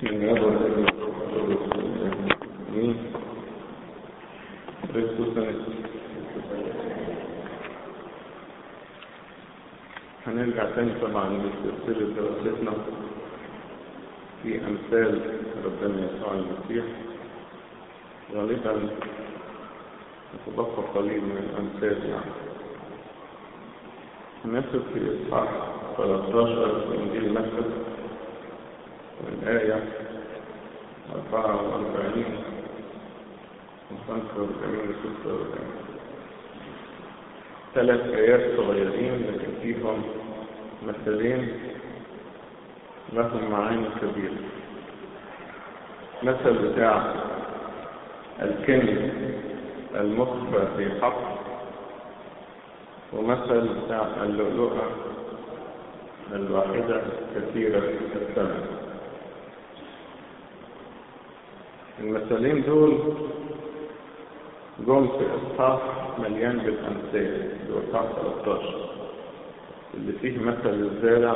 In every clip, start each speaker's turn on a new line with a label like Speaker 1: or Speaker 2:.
Speaker 1: بسم الله والابن والروح كريستوس هنرجع تاني طبعا لسلسلة دراستنا في أمثال ربنا يسوع المسيح غالبا نتبقى قليل من الأمثال يعني هناخد في إصحاح 13 في إنجيل مكة والآية 44 و 45 و 46 ثلاث آيات صغيرين لكن فيهم مثلين لهم معاني كبيرة مثل بتاع الكنز المخفى في حق ومثل بتاع اللؤلؤة الواحدة كثيرة الثمن المثلين دول جم في اصحاح مليان بالامثال اللي هو اصحاح 13 اللي فيه مثل الزارع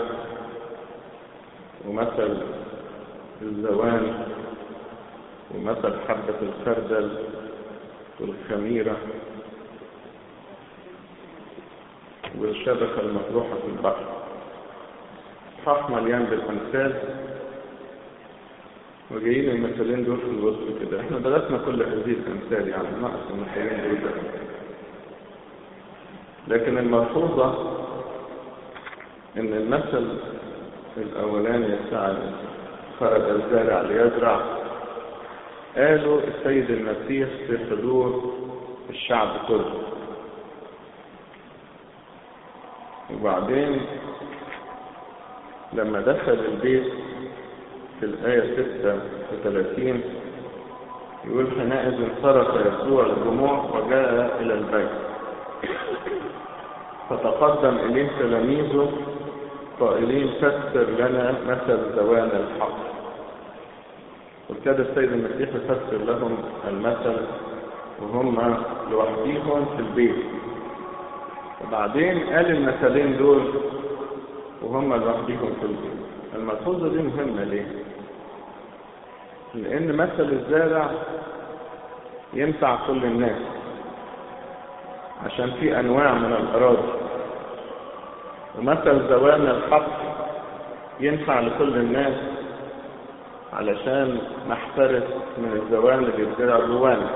Speaker 1: ومثل الزوان ومثل حبة الخردل والخميرة والشبكة المطروحة في البحر اصحاح مليان بالامثال وجايين المثلين دول في الوسط كده احنا درسنا كل هذه الامثال يعني ناقص المثلين دول ده لكن الملحوظة ان المثل الاولاني بتاع خرج الزارع ليزرع قالوا السيد المسيح في حضور الشعب كله وبعدين لما دخل البيت في الآية 36 يقول حينئذ انصرف يسوع الجموع وجاء إلى البيت فتقدم إليه تلاميذه قائلين فسر لنا مثل زوان الحق وابتدى السيد المسيح يفسر لهم المثل وهم لوحديهم في البيت وبعدين قال المثلين دول وهم لوحديهم في البيت الملحوظة دي مهمة ليه؟ لأن مثل الزارع ينفع كل الناس عشان في أنواع من الأراضي ومثل زوان الحق ينفع لكل الناس علشان نحترس من الزوان اللي بيزرع جوانا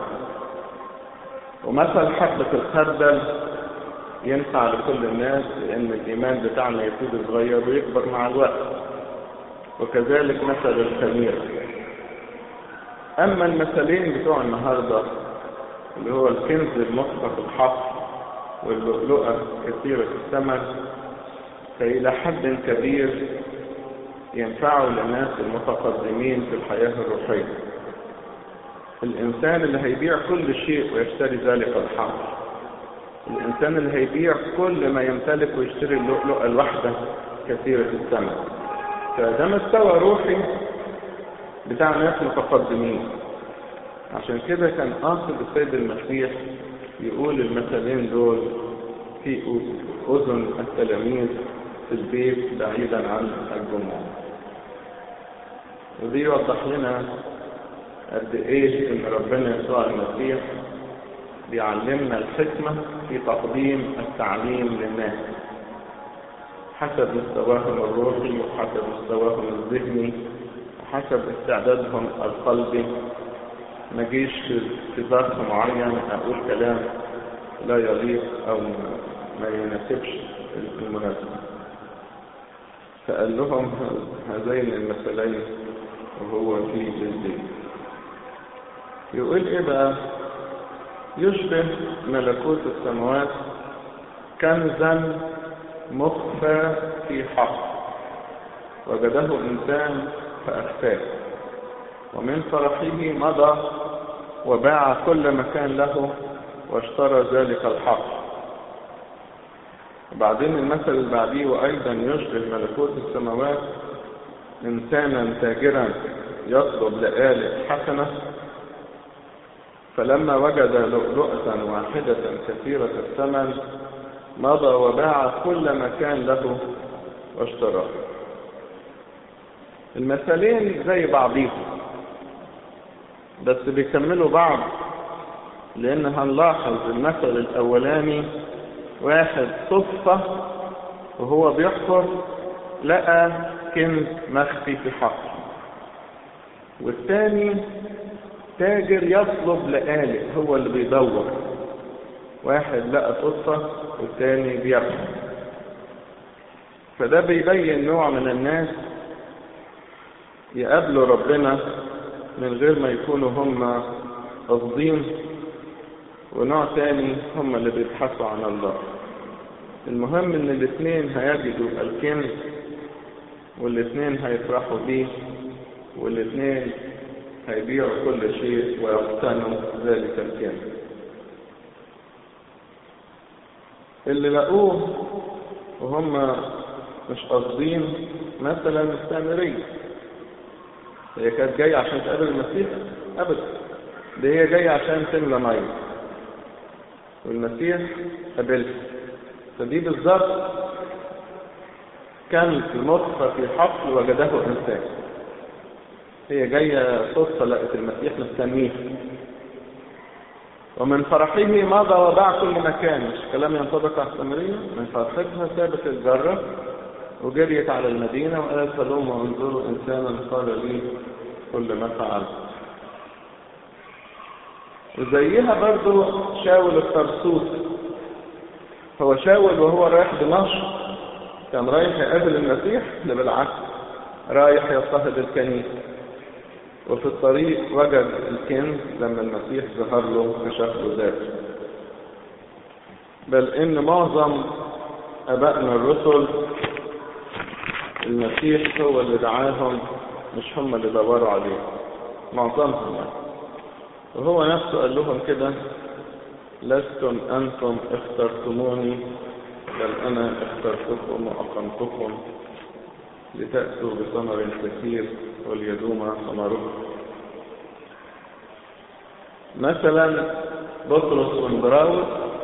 Speaker 1: ومثل حبة الخردل ينفع لكل الناس لأن الإيمان بتاعنا يبتدي صغير ويكبر مع الوقت وكذلك مثل الخميرة أما المثلين بتوع النهاردة اللي هو الكنز المخفى في الحق واللؤلؤة كثيرة الثمن فإلى حد كبير ينفعوا للناس المتقدمين في الحياة الروحية الإنسان اللي هيبيع كل شيء ويشتري ذلك الحق الإنسان اللي هيبيع كل ما يمتلك ويشتري اللؤلؤة الواحدة كثيرة الثمن فده مستوى روحي بتاع ناس متقدمين عشان كده كان قاصد السيد المسيح يقول المثلين دول في أذن التلاميذ في البيت بعيدا عن الجمعة ودي يوضح لنا قد ايه ان ربنا يسوع المسيح بيعلمنا الحكمة في تقديم التعليم للناس حسب مستواهم الروحي وحسب مستواهم الذهني وحسب استعدادهم القلبي ما جيش في ظرف معين اقول كلام لا يليق او ما يناسبش المناسبة فقال لهم هذين المثلين وهو في البيت يقول ايه بقى يشبه ملكوت السماوات كنزا مخفى في حق وجده انسان فاخفاه ومن فرحه مضى وباع كل ما كان له واشترى ذلك الحق وبعدين المثل اللي بعديه وايضا يشبه ملكوت السماوات انسانا تاجرا يطلب لآلة حسنة فلما وجد لؤلؤة واحدة كثيرة الثمن مضى وباع كل ما كان له واشتراه المثلين زي بعضيهم بس بيكملوا بعض لان هنلاحظ المثل الاولاني واحد صدفة وهو بيحفر لقى كنز مخفي في حفر والثاني تاجر يطلب لآلئ هو اللي بيدور واحد لقى صدفة والثاني بيبحث فده بيبين نوع من الناس يقابلوا ربنا من غير ما يكونوا هم قاصدين ونوع تاني هم اللي بيبحثوا عن الله المهم ان الاثنين هيجدوا الكنز والاثنين هيفرحوا بيه والاثنين هيبيعوا كل شيء ويقتنوا ذلك الكنز اللي لقوه وهم مش قاصدين مثلا السامرية هي كانت جاية عشان تقابل المسيح أبدا دي هي جاية عشان تملى مية والمسيح قابلها فدي بالظبط كان في مخفى في حفل وجده إنسان هي جاية صدفة لقت المسيح مستنيه ومن فرحه مضى وباع كل مكان مش كلام ينطبق على السامرية من فرحتها سابت الجرة وجريت على المدينة وقالت هلوم وانظروا إنسانا قال لي كل ما فعلت وزيها برضو شاول الطرسوس هو شاول وهو رايح دمشق كان رايح يقابل المسيح ده بالعكس رايح يضطهد الكنيسة وفي الطريق وجد الكنز لما المسيح ظهر له بشكل ذاته بل ان معظم ابائنا الرسل المسيح هو اللي دعاهم مش هم اللي دوروا عليه معظمهم يعني وهو نفسه قال لهم كده لستم انتم اخترتموني بل انا اخترتكم واقمتكم لتأتوا بثمر كثير وليدوم ثمركم مثلا بطرس واندراوس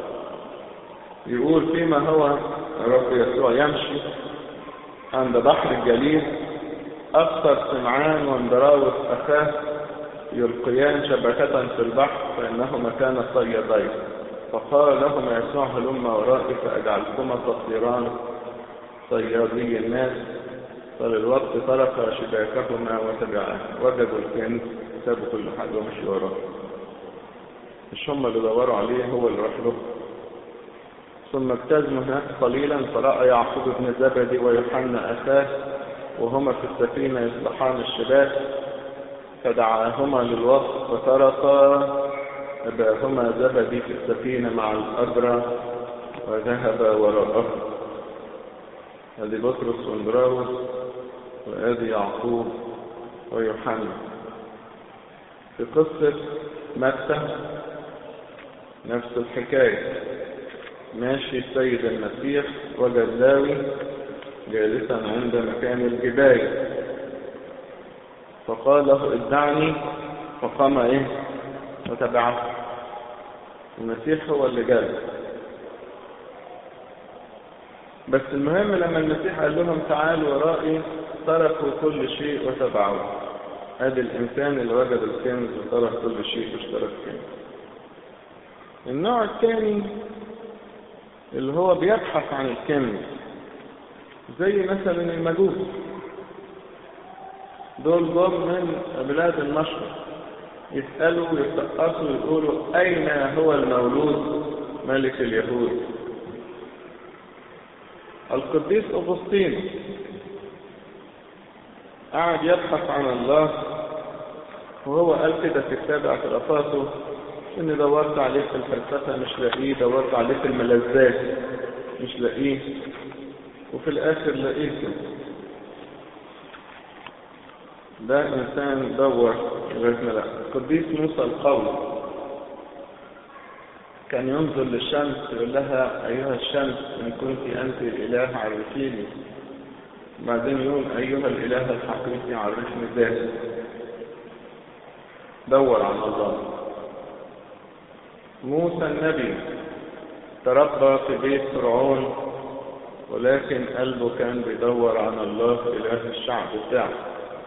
Speaker 1: يقول فيما هو الرب يسوع يمشي عند بحر الجليل أبصر سمعان واندراوس أخاه يلقيان شبكة في البحر فإنهما كانا صيادين فقال لهما يسوع هلما ورائي فأجعلكما تصيران صيادي الناس فللوقت ترك شباكهما وتبعاه وجدوا الكنز سابوا كل حاجة ومشي وراه مش هم اللي دوروا عليه هو اللي راح له ثم اجتزموا هناك قليلا فرأى يعقوب بن زبدي ويوحنا أخاه وهما في السفينة يصلحان الشباك فدعاهما للوقت فتركا أباهما زبدي في السفينة مع الأجرة وذهب وراءه هذه بطرس واندراوس وادي يعقوب ويوحنا في قصة متى نفس الحكاية ماشي السيد المسيح وجد لاوي جالسا عند مكان الجباية فقال له ادعني فقام ايه وتبعه المسيح هو اللي جالس بس المهم لما المسيح قال لهم تعالوا ورائي تركوا كل شيء وتبعوه ادي الانسان اللي وجد الكنز وترك كل شيء واشترك فيه النوع الثاني اللي هو بيبحث عن الكنز زي مثلا المجوس دول جم من بلاد المشرق يسألوا ويتقصوا ويقولوا أين هو المولود ملك اليهود القديس أغسطين قعد يبحث عن الله وهو قال كده في كتاب اعترافاته اني دورت عليه في الفلسفة مش لاقيه دورت عليه في الملذات مش لاقيه وفي الاخر لقيته ده انسان دور لغايه ما لقى القديس موسى القوي كان ينظر للشمس يقول لها ايها الشمس ان كنت انت الاله عرفيني بعدين يقول ايها الاله الحقيقي عرفني ذاتي دور على الله موسى النبي تربى في بيت فرعون ولكن قلبه كان بيدور على الله اله الشعب بتاعه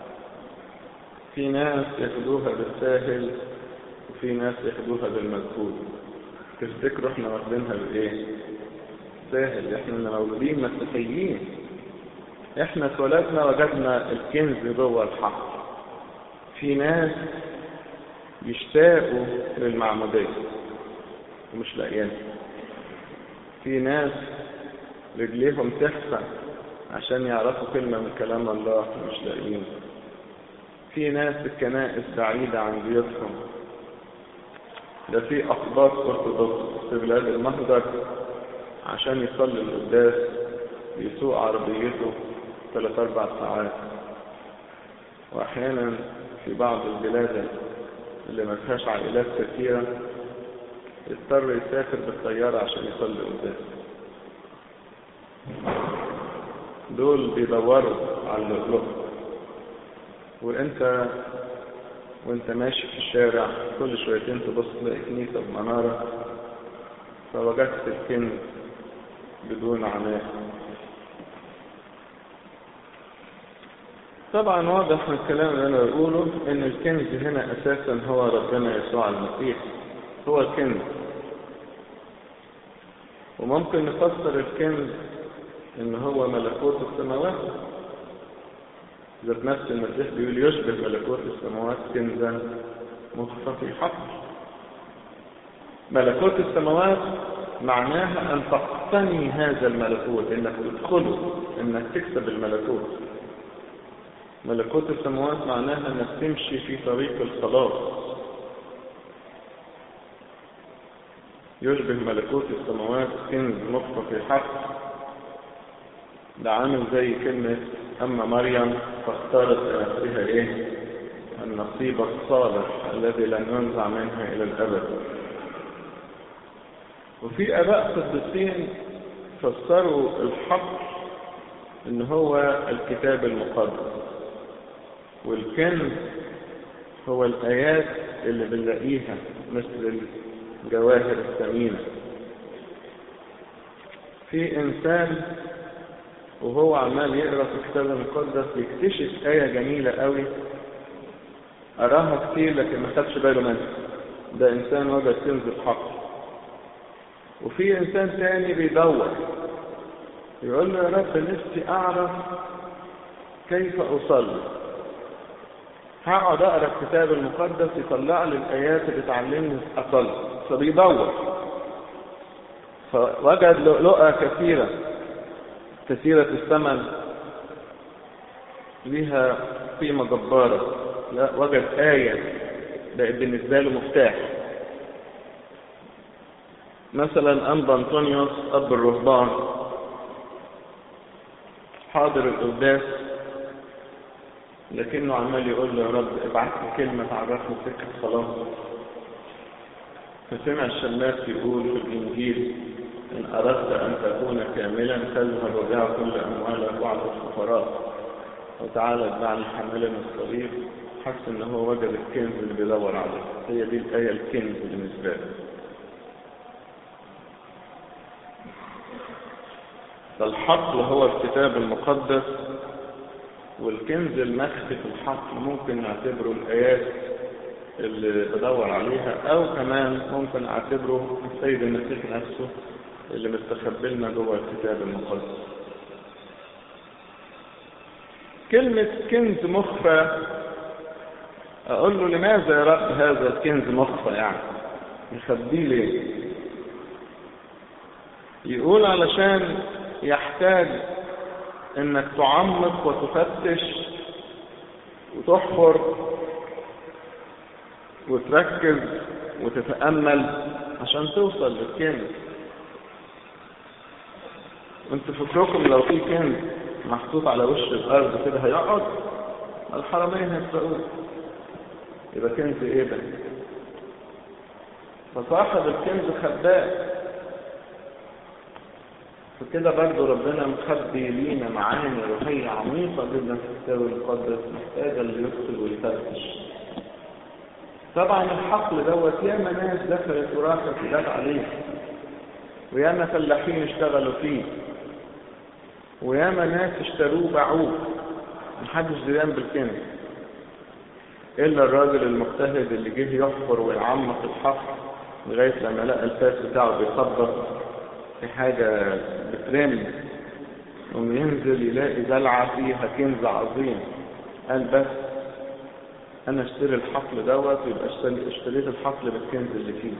Speaker 1: في ناس ياخدوها بالساهل وفي ناس ياخدوها بالمجهود تفتكروا احنا واخدينها بايه ساهل احنا مولودين مسيحيين احنا اتولدنا وجدنا الكنز جوه الحق في ناس يشتاقوا للمعمودية ومش لاقيين في ناس رجليهم تحفى عشان يعرفوا كلمة من كلام الله ومش لاقيين في ناس الكنائس بعيدة عن بيوتهم ده في أقباط أرثوذكس في بلاد المهجر عشان يصلي القداس يسوق عربيته ثلاث أربع ساعات وأحيانا في بعض البلاد اللي ما فيهاش عائلات كثيرة يضطر يسافر بالطيارة عشان يصلي القداس دول بيدوروا على اللؤلؤ وانت وانت ماشي في الشارع كل شويتين تبص تلاقي كنيسة بمنارة فوجدت الكنز بدون عناء طبعا واضح من الكلام اللي انا بقوله ان الكنز هنا اساسا هو ربنا يسوع المسيح هو الكنز وممكن نفسر الكنز ان هو ملكوت السماوات ذات نفس المسيح بيقول يشبه ملكوت السماوات كنزا مخفى في حقل ملكوت السماوات معناها ان تقتني هذا الملكوت انك تدخله انك تكسب الملكوت ملكوت السماوات معناها انك تمشي في طريق الخلاص يشبه ملكوت السماوات كنز مخفى في حق ده عامل زي كلمة أما مريم فاختارت لنفسها إيه؟ النصيب الصالح الذي لن ينزع منها إلى الأبد. وفي آباء قديسين فسروا الحق إن هو الكتاب المقدس. والكنز هو الآيات اللي بنلاقيها مثل الجواهر الثمينة. في إنسان وهو عمال يقرا في الكتاب المقدس يكتشف آية جميلة قوي قراها كتير لكن ما خدش باله منها ده إنسان وجد كنز الحق وفي إنسان تاني بيدور يقول له يا رب نفسي أعرف كيف أصلي هقعد أقرا الكتاب المقدس يطلع لي الآيات اللي تعلمني أصلي فبيدور فوجد لؤلؤة كثيرة كثيرة الثمن لها قيمة جبارة لا وجد آية بقت بالنسبة له مفتاح مثلا أنبا أنطونيوس أب الرهبان حاضر القداس لكنه عمال يقول له يا رب ابعت لي كلمة تعرفني سكة خلاص فسمع الشماس يقول في الإنجيل إن أردت أن تكون كاملا فاذهب وبيع كل أموالك واعطي الفقراء وتعالى اتبعني حاملا الصليب حس إن هو وجد الكنز اللي بيدور عليه هي دي الآية الكنز بالنسبة له فالحقل هو الكتاب المقدس والكنز المخفي في الحقل ممكن نعتبره الآيات اللي بدور عليها أو كمان ممكن أعتبره السيد المسيح نفسه اللي مستخبي لنا جوه الكتاب المقدس كلمة كنز مخفى أقول له لماذا يا رب هذا الكنز مخفى يعني مخبيه ليه يقول علشان يحتاج انك تعمق وتفتش وتحفر وتركز وتتأمل عشان توصل للكنز انتوا فكركم لو في كنز محطوط على وش الارض كده هيقعد الحرمين هيسرقوه يبقى كنز ايه ده فصاحب الكنز خباء فكده برضه ربنا مخبي لينا معاني روحية عميقة جدا في الكتاب المقدس محتاجة اللي يدخل ويفتش طبعا الحقل دوت ياما ناس دخلت وراحت وجات عليه وياما فلاحين اشتغلوا فيه وياما ناس اشتروه باعوه محدش دريان بالكنز إلا الراجل المجتهد اللي جه يحفر ويعمق الحفر لغاية لما لقى الفاس بتاعه بيخبط في حاجة بترن وينزل يلاقي زلعة فيها كنز عظيم قال بس أنا اشتري الحقل دوت يبقى اشتريت الحقل بالكنز اللي فيه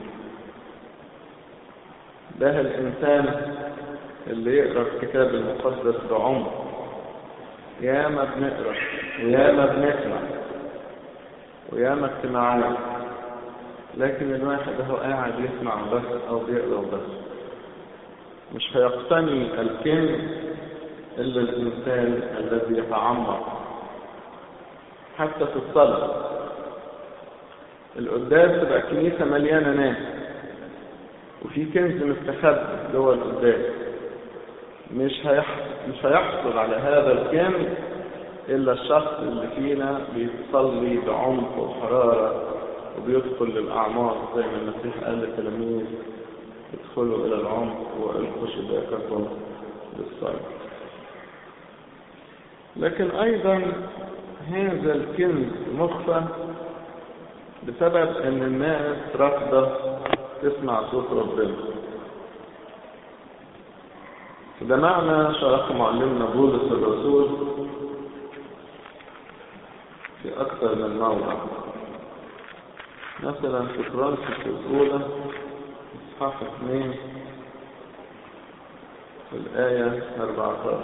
Speaker 1: ده الإنسان اللي يقرأ الكتاب المقدس بعمر ياما بنقرأ وياما بنسمع وياما اجتماعات لكن الواحد هو قاعد يسمع بس أو بيقرأ بس مش هيقتني الكنز إلا الإنسان الذي يتعمق حتى في الصلاة القداس تبقى كنيسة مليانة ناس وفي كنز مستخبي جوه القداس مش هيحصل مش هيحصل على هذا الكنز إلا الشخص اللي فينا بيصلي بعمق وحرارة وبيدخل للأعماق زي ما المسيح قال للتلاميذ ادخلوا إلى العمق وألقوا شباككم بالصلاة لكن أيضا هذا الكنز مخفى بسبب ان الناس رافضة تسمع صوت ربنا ده معنى شرح معلمنا بولس الرسول في أكثر من موضع مثلا في فرنسا الأولى إصحاح 2 في الآية 14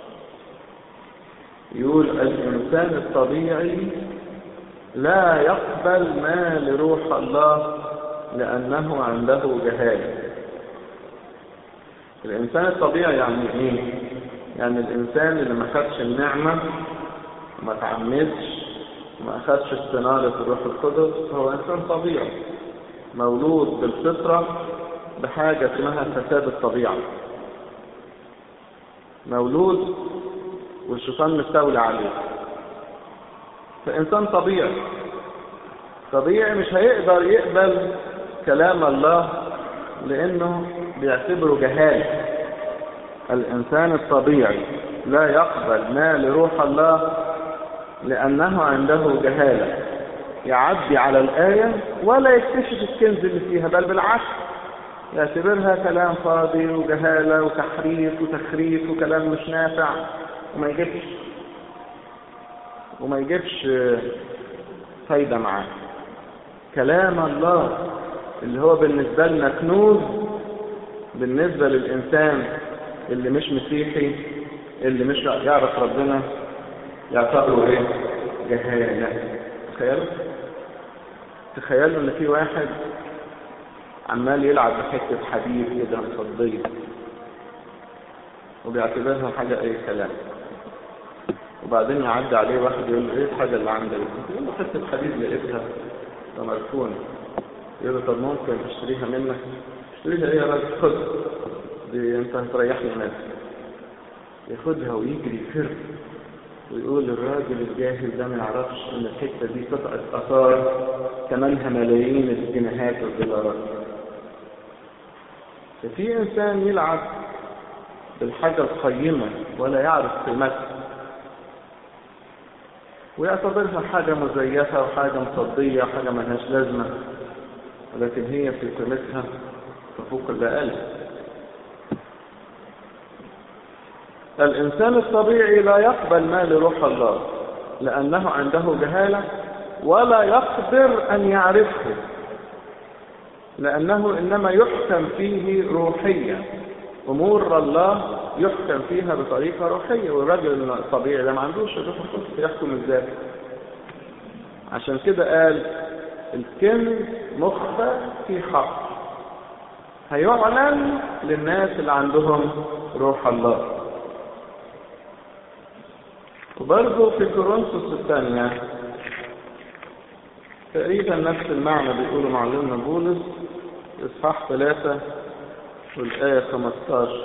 Speaker 1: يقول الإنسان الطبيعي لا يقبل ما لروح الله لأنه عنده جهالة الإنسان الطبيعي يعني إيه؟ يعني الإنسان اللي ما خدش النعمة وما تعمدش وما أخدش استنارة الروح القدس هو إنسان طبيعي مولود بالفطرة بحاجة اسمها فساد الطبيعة مولود والشيطان مستولي عليه فإنسان طبيعي طبيعي مش هيقدر يقبل كلام الله لأنه بيعتبره جهالة الإنسان الطبيعي لا يقبل ما لروح الله لأنه عنده جهالة يعدي على الآية ولا يكتشف الكنز اللي فيها بل بالعكس يعتبرها كلام فاضي وجهالة وتحريف وتخريف وكلام مش نافع وما يجيبش وما يجيبش فايدة معاه كلام الله اللي هو بالنسبة لنا كنوز بالنسبة للإنسان اللي مش مسيحي اللي مش يعرف ربنا يعتبره ايه جهالة تخيلوا تخيلوا ان في واحد عمال يلعب بحتة حديد كده مصدية وبيعتبرها حاجة اي كلام وبعدين يعدي عليه واحد يقول له ايه الحاجة اللي عندك يقول له حتة حديد لقيتها مركونة يقول له طب ممكن اشتريها منك اشتريها ايه يا راجل خد دي انت هتريحني منها ياخدها ويجري يفر ويقول الراجل الجاهل ده ما يعرفش ان الحته دي قطعه اثار ثمنها ملايين الجنيهات والدولارات ففي انسان يلعب بالحاجه القيمه ولا يعرف قيمتها ويعتبرها حاجه مزيفه وحاجه مصديه وحاجه ملهاش لازمه ولكن هي في قيمتها تفوق الاقل الإنسان الطبيعي لا يقبل ما لروح الله لأنه عنده جهالة ولا يقدر أن يعرفه لأنه إنما يحكم فيه روحيا أمور الله يحكم فيها بطريقة روحية والرجل الطبيعي ده ما عندوش الروح القدس يحكم ازاي عشان كده قال الكنز مخفى في حق هيعلن للناس اللي عندهم روح الله وبرضه في كورنثوس الثانية تقريبا نفس المعنى بيقوله معلمنا بولس إصحاح ثلاثة والآية 15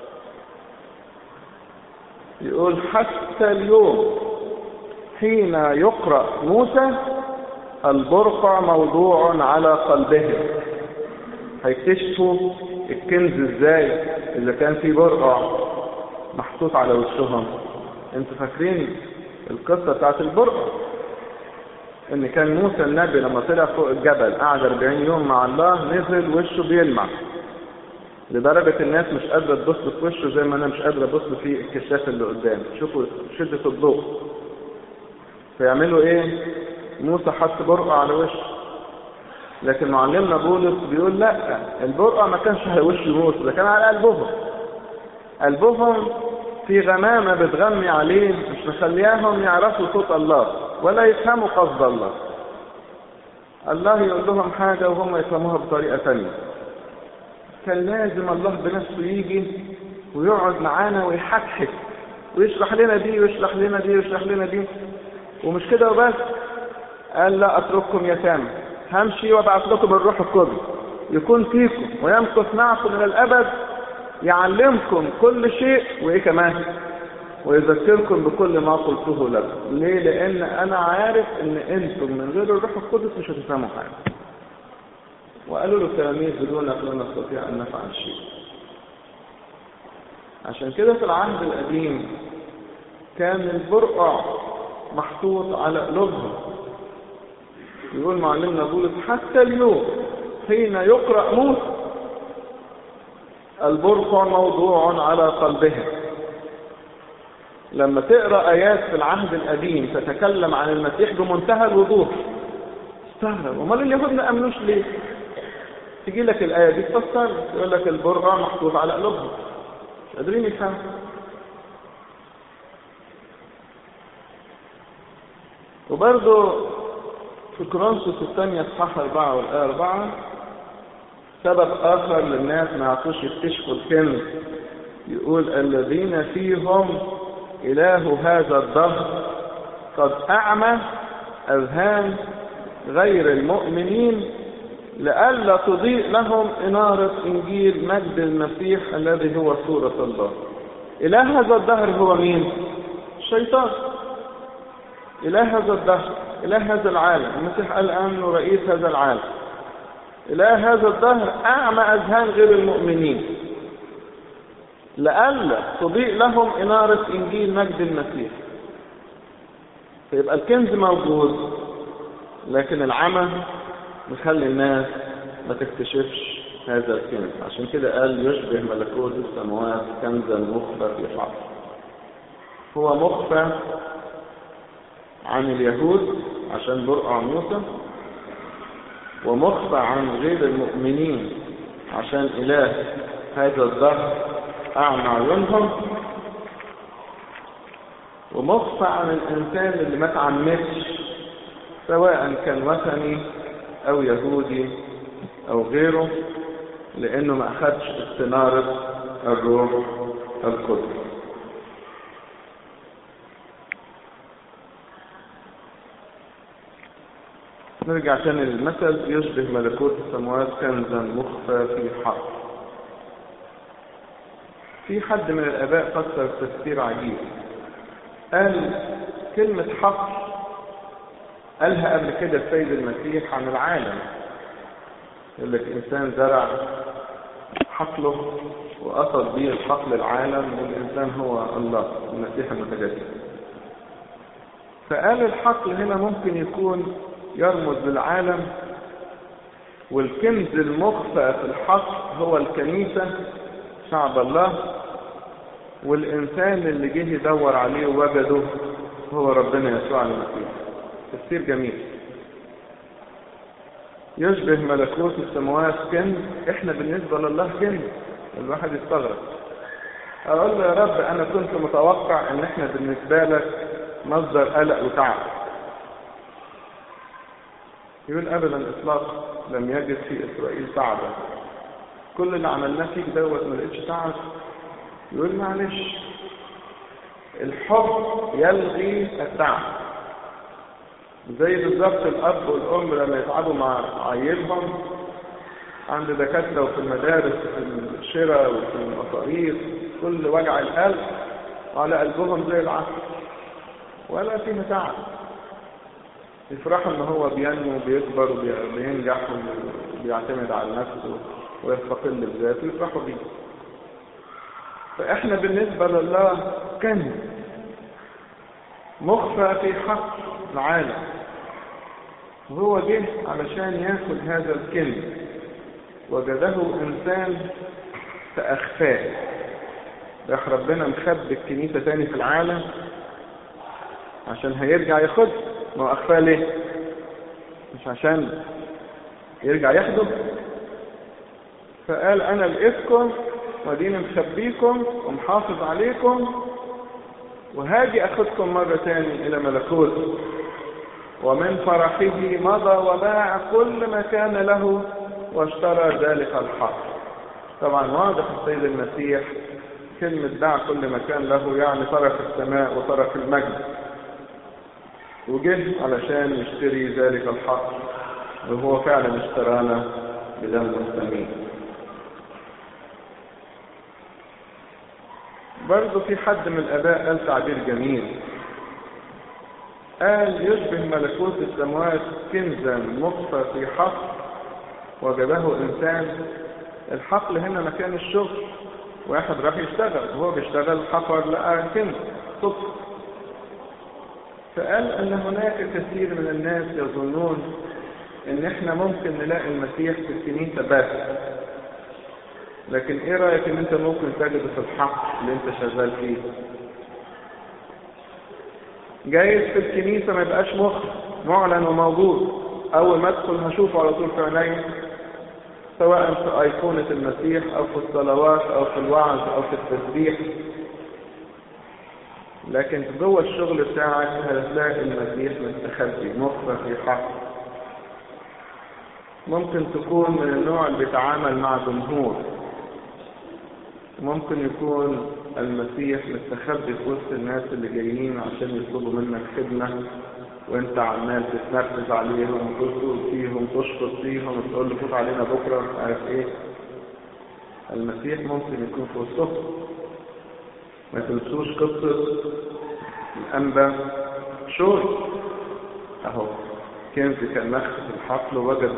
Speaker 1: يقول حتى اليوم حين يقرأ موسى البرقع موضوع على قلبهم هيكتشفوا الكنز ازاي اذا كان في برقع محطوط على وشهم انتوا فاكرين القصة بتاعت البرقع ان كان موسى النبي لما طلع فوق الجبل قعد 40 يوم مع الله نزل وشه بيلمع لدرجة الناس مش قادرة تبص في وشه زي ما انا مش قادرة ابص في الكشاف اللي قدامي شوفوا شدة الضوء فيعملوا ايه موسى حط برقع على وشه لكن معلمنا بولس بيقول لا البرقع ما كانش على وش موسى ده كان على قلبهم قلبهم في غمامة بتغمي عليه مش مخلياهم يعرفوا صوت الله ولا يفهموا قصد الله الله يقول لهم حاجة وهم يفهموها بطريقة ثانية كان لازم الله بنفسه يجي ويقعد معانا ويحكحك ويشرح لنا دي ويشرح لنا دي ويشرح لنا دي ومش كده وبس قال لا اترككم يتامى همشي وابعث لكم الروح القدس يكون فيكم ويمكث معكم الى الابد يعلمكم كل شيء وايه كمان ويذكركم بكل ما قلته لكم ليه لان انا عارف ان انتم من غير الروح القدس مش هتفهموا حاجه وقالوا له التلاميذ بدونك لا نستطيع ان نفعل شيء عشان كده في العهد القديم كان البرقع محطوط على قلوبهم يقول معلمنا بولس حتى اليوم حين يقرأ موسى البرقع موضوع على قلبهم لما تقرأ آيات في العهد القديم تتكلم عن المسيح بمنتهى الوضوح استغرب امال اليهود ما امنوش ليه تجي لك الآية دي تفسر يقول لك البرقع محطوط على قلوبهم مش قادرين يفهموا وبرضه في كورنثوس الثانية اصحاح أربعة والآية أربعة سبب آخر للناس ما يعطوش يكتشفوا الكنز يقول الذين فيهم إله هذا الدهر قد أعمى أذهان غير المؤمنين لئلا تضيء لهم إنارة إنجيل مجد المسيح الذي هو صورة الله إله هذا الدهر هو مين؟ الشيطان إله هذا الدهر إله هذا العالم المسيح قال أنه رئيس هذا العالم إله هذا الدهر أعمى أذهان غير المؤمنين لئلا تضيء لهم إنارة إنجيل مجد المسيح فيبقى الكنز موجود لكن العمى مخلي الناس ما تكتشفش هذا الكنز عشان كده قال يشبه ملكوت السماوات كنزا مخفى في حق هو مخفى عن اليهود عشان برقع موسى ومخفى عن غير المؤمنين عشان إله هذا الظهر أعمى عيونهم ومخفى عن الإنسان اللي ما تعمدش سواء كان وثني أو يهودي أو غيره لأنه ما أخدش استنارة الروح القدس نرجع تاني للمثل يشبه ملكوت السماوات كنزا مخفى في حق في حد من الآباء فسر تفسير عجيب قال كلمة حق قالها قبل كده السيد المسيح عن العالم يقول لك إنسان زرع حقله وأصل به الحقل العالم والإنسان هو الله المسيح المتجسد فقال الحقل هنا ممكن يكون يرمز للعالم والكنز المخفى في الحق هو الكنيسة شعب الله والإنسان اللي جه يدور عليه ووجده هو ربنا يسوع المسيح تفسير جميل يشبه ملكوت السماوات كنز احنا بالنسبة لله كنز الواحد يستغرب اقول له يا رب انا كنت متوقع ان احنا بالنسبة لك مصدر قلق وتعب يقول ابدا اطلاقا لم يجد في اسرائيل تعبا كل اللي عملناه فيك دوت ما لقيتش تعب يقول معلش الحب يلغي التعب زي بالظبط الاب والام لما يتعبوا مع عيلهم عند دكاتره وفي المدارس وفي الشراء وفي المصاريف كل وجع القلب على قلبهم زي العسل ولا فيها تعب يفرحوا ان هو بينمو وبيكبر وبينجح وبيعتمد على نفسه ويستقل بذاته يفرحوا بيه فاحنا بالنسبة لله كنز مخفى في حق العالم وهو جه علشان ياخد هذا الكنز وجده انسان فاخفاه راح ربنا مخبي الكنيسه تاني في العالم عشان هيرجع ياخد ما هو اخفاه ليه مش عشان يرجع ياخده فقال انا لقيتكم وديني مخبيكم ومحافظ عليكم وهاجي اخدكم مرة تاني الى ملكوت ومن فرحه مضى وباع كل ما كان له واشترى ذلك الحق طبعا واضح السيد المسيح كلمة باع كل ما كان له يعني ترك السماء وترك المجد وجه علشان يشتري ذلك الحق وهو فعلا اشترانا بدم الثمين برضه في حد من الآباء قال تعبير جميل قال يشبه ملكوت السماوات كنزا مخفى في حقل وجده إنسان الحقل هنا مكان الشغل واحد راح يشتغل وهو بيشتغل حفر لقى كنز صدفة فقال ان هناك كثير من الناس يظنون ان احنا ممكن نلاقي المسيح في الكنيسة بس لكن ايه رأيك ان انت ممكن تجده في الحق اللي انت شغال فيه جايز في الكنيسة ما يبقاش مخ معلن وموجود اول ما ادخل هشوفه على طول في عيني سواء في ايقونة المسيح او في الصلوات او في الوعظ او في التسبيح لكن جوه الشغل بتاعك هتلاقي المسيح مستخبي مخفى في حق ممكن تكون من النوع اللي بيتعامل مع جمهور ممكن يكون المسيح مستخبي في وسط الناس اللي جايين عشان يطلبوا منك خدمة وانت عمال تتنرفز عليهم وتقول فيهم تشفط فيهم وتقول له فوت علينا بكرة مش عارف ايه المسيح ممكن يكون في وسطهم ما تنسوش قصة الأنبا شوي أهو كنز كان مخفي في الحقل ووجد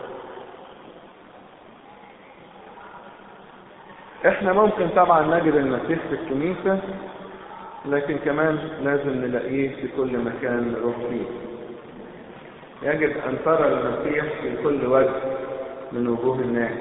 Speaker 1: احنا ممكن طبعا نجد المسيح في الكنيسة لكن كمان لازم نلاقيه في كل مكان نروح فيه يجب ان ترى المسيح في كل وجه من وجوه الناس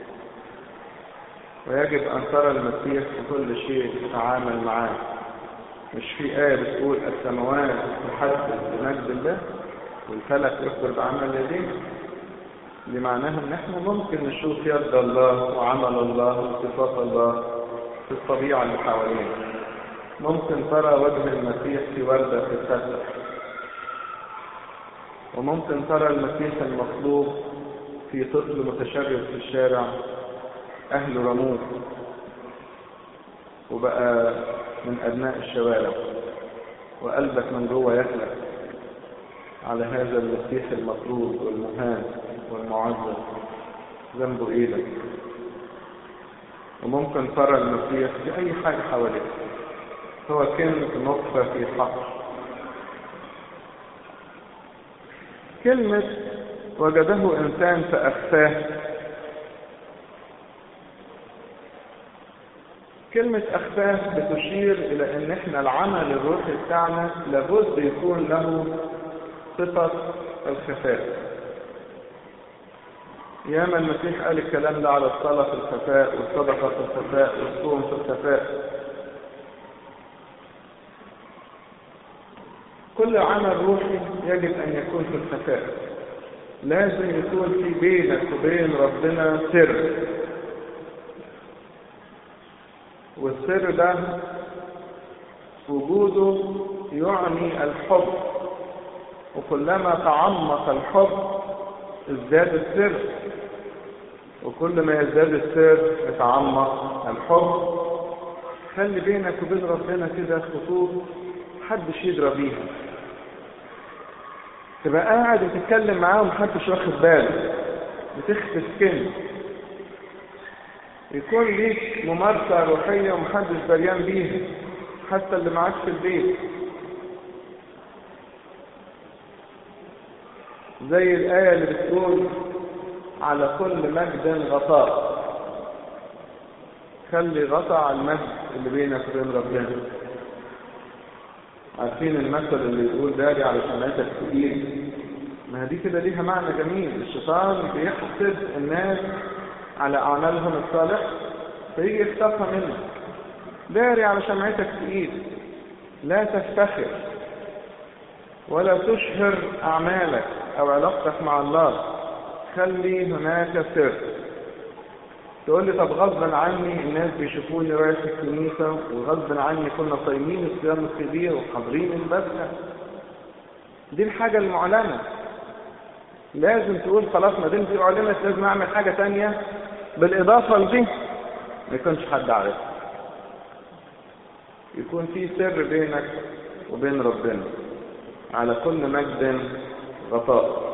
Speaker 1: ويجب ان ترى المسيح في كل شيء تتعامل معاه مش في آية بتقول السماوات تحدث بمجد الله والفلك يخبر بعمل يديه دي معناها ان احنا ممكن نشوف يد الله وعمل الله وصفات الله في الطبيعة اللي حوالينا ممكن ترى وجه المسيح في وردة في الفتح وممكن ترى المسيح المطلوب في طفل متشرد في الشارع أهل رموز وبقى من أبناء الشوارع وقلبك من جوه يخلق على هذا المسيح المطلوب والمهان والمعزز ذنبه ايه ده وممكن ترى المسيح في اي حاجة حواليك هو كلمة نطفة في حق كلمة وجده انسان فاخفاه كلمة أخفاه بتشير إلى أن إحنا العمل الروحي بتاعنا لابد يكون له صفة الخفاء ياما المسيح قال الكلام ده على الصلاة في الخفاء والصدقة في الخفاء والصوم في الخفاء كل عمل روحي يجب أن يكون في الخفاء لازم يكون في بينك وبين ربنا سر والسر ده وجوده يعني الحب وكلما تعمق الحب ازداد السر وكل ما يزداد السر يتعمق الحب خلي بينك وبين ربنا كده خطوط محدش يدرى بيها تبقى قاعد وتتكلم معاه ومحدش واخد باله بتخفي سكن يكون ليك ممارسة روحية ومحدش دريان بيها حتى اللي معاك في البيت زي الآية اللي بتقول على كل مجد غطاء خلي غطاء على المجد اللي بينك وبين ربنا عارفين المثل اللي يقول داري على شمعتك تقيل ما دي كده ليها معنى جميل الشيطان بيحسد الناس على أعمالهم الصالحة فيجي يخطفها منك داري على شمعتك تقيل لا تفتخر ولا تشهر أعمالك أو علاقتك مع الله خلي هناك سر تقول لي طب غصبا عني الناس بيشوفوني رايح الكنيسة وغصبا عني كنا صايمين الصيام الكبير وحاضرين البسة دي الحاجة المعلنة لازم تقول خلاص ما دام دي اعلنت لازم اعمل حاجة تانية بالاضافة لدي ما يكونش حد عارفها يكون في سر بينك وبين ربنا على كل مجد غطاء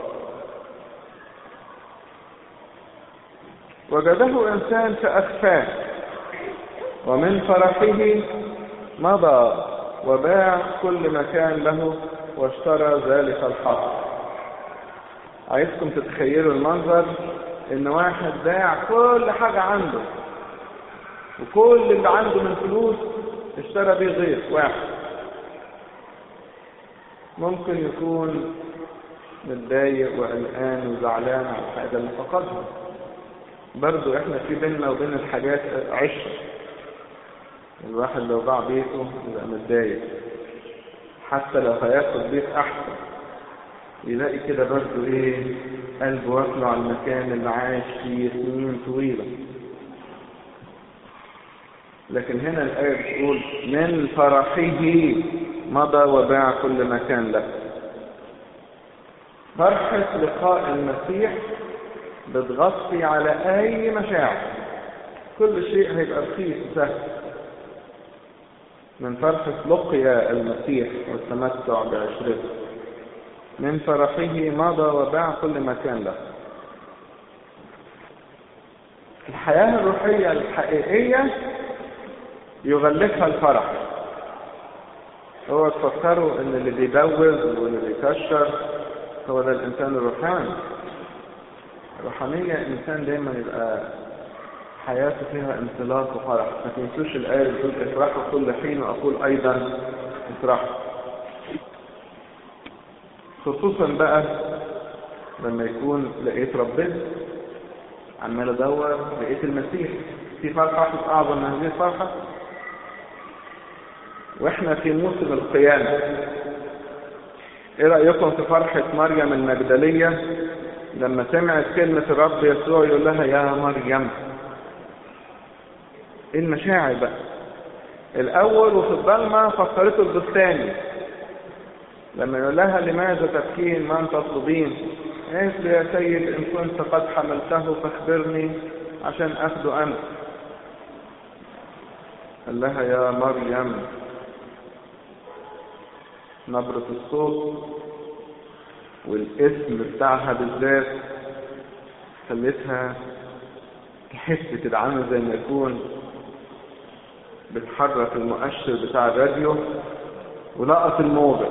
Speaker 1: وجده انسان فاخفاه ومن فرحه مضى وباع كل ما كان له واشترى ذلك الحق عايزكم تتخيلوا المنظر ان واحد باع كل حاجة عنده وكل اللي عنده من فلوس اشترى بيه غير واحد ممكن يكون متضايق وقلقان وزعلان على الحاجة اللي فقدها برضو احنا في بيننا وبين الحاجات عشر الواحد لو باع بيته يبقى متضايق حتى لو هياخد بيت احسن يلاقي كده برضو ايه قلبه واكله على المكان اللي عاش فيه سنين طويلة لكن هنا الآية بتقول من فرحه مضى وباع كل ما كان له فرحة لقاء المسيح بتغطي على أي مشاعر كل شيء هيبقى رخيص وسهل من فرحة لقيا المسيح والتمتع بعشرته من فرحه مضى وباع كل ما كان له الحياة الروحية الحقيقية يغلفها الفرح هو تفكروا ان اللي بيبوز واللي بيكشر هو ده الانسان الروحاني الروحانية انسان دايما يبقى حياته فيها انطلاق وفرح ما تنسوش الآية اللي بتقول افرحوا كل حين وأقول أيضا افرحوا خصوصا بقى لما يكون لقيت ربنا عمال ادور لقيت المسيح في فرحة أعظم من هذه الفرحة واحنا في موسم القيامة ايه رأيكم في فرحة مريم المجدلية لما سمعت كلمة الرب يسوع يقول لها يا مريم ايه المشاعر بقى الاول وفي الظلمة فكرته البستاني لما يقول لها لماذا تبكين من تطلبين قالت له يا سيد ان كنت قد حملته فاخبرني عشان اخده انا قال لها يا مريم نبرة الصوت والاسم بتاعها بالذات خلتها تحس كده عامل زي ما يكون بتحرك المؤشر بتاع الراديو ولقط الموجة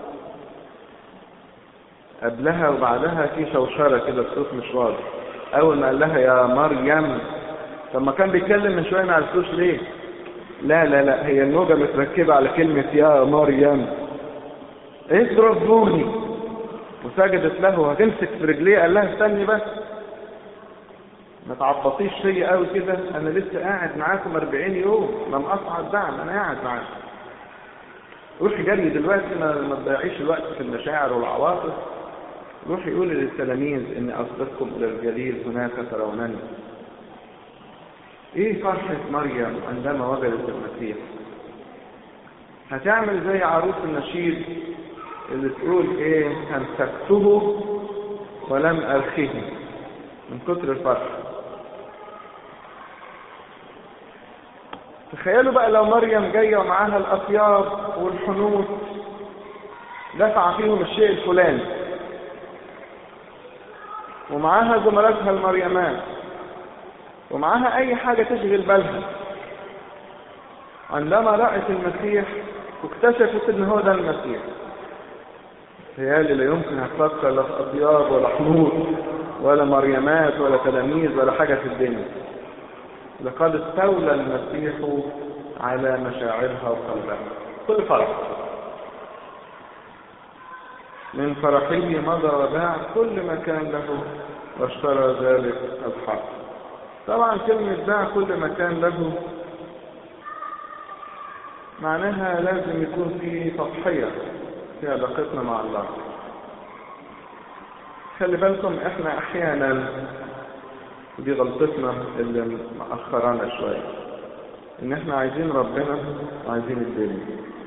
Speaker 1: قبلها وبعدها في شوشرة كده الصوت مش واضح أول ما قال لها يا مريم طب ما كان بيتكلم من شوية ما عرفتوش ليه لا لا لا هي الموجة متركبة على كلمة يا مريم اضربوني وسجدت له هتمسك في رجليه قال لها استني بس ما تعبطيش فيا قوي كده انا لسه قاعد معاكم 40 يوم لم اصعد دعم انا قاعد معاكم روحي جري دلوقتي ما ما تضيعيش الوقت في المشاعر والعواطف روحي قولي للتلاميذ اني اصدقكم الى الجليل هناك ترونني ايه فرحة مريم عندما وجدت المسيح هتعمل زي عروس النشيد اللي تقول ايه امسكته ولم ارخيه من كتر الفرح تخيلوا بقى لو مريم جايه ومعاها الاطياب والحنوط دفع فيهم الشيء الفلاني ومعاها زملاتها المريمات ومعاها اي حاجه تشغل بالها عندما رأت المسيح واكتشفت ان هو ده المسيح هيالي لا يمكن هتفكر لا في اطياب ولا حنوط ولا مريمات ولا تلاميذ ولا حاجة في الدنيا لقد استولى المسيح على مشاعرها وقلبها كل فرح من فرحه مضى وباع كل ما كان له واشترى ذلك الحق طبعا كلمة باع كل ما كان له معناها لازم يكون في تضحية في علاقتنا مع الله خلي بالكم احنا احيانا دي غلطتنا اللي مأخرانا شوية ان احنا عايزين ربنا وعايزين الدنيا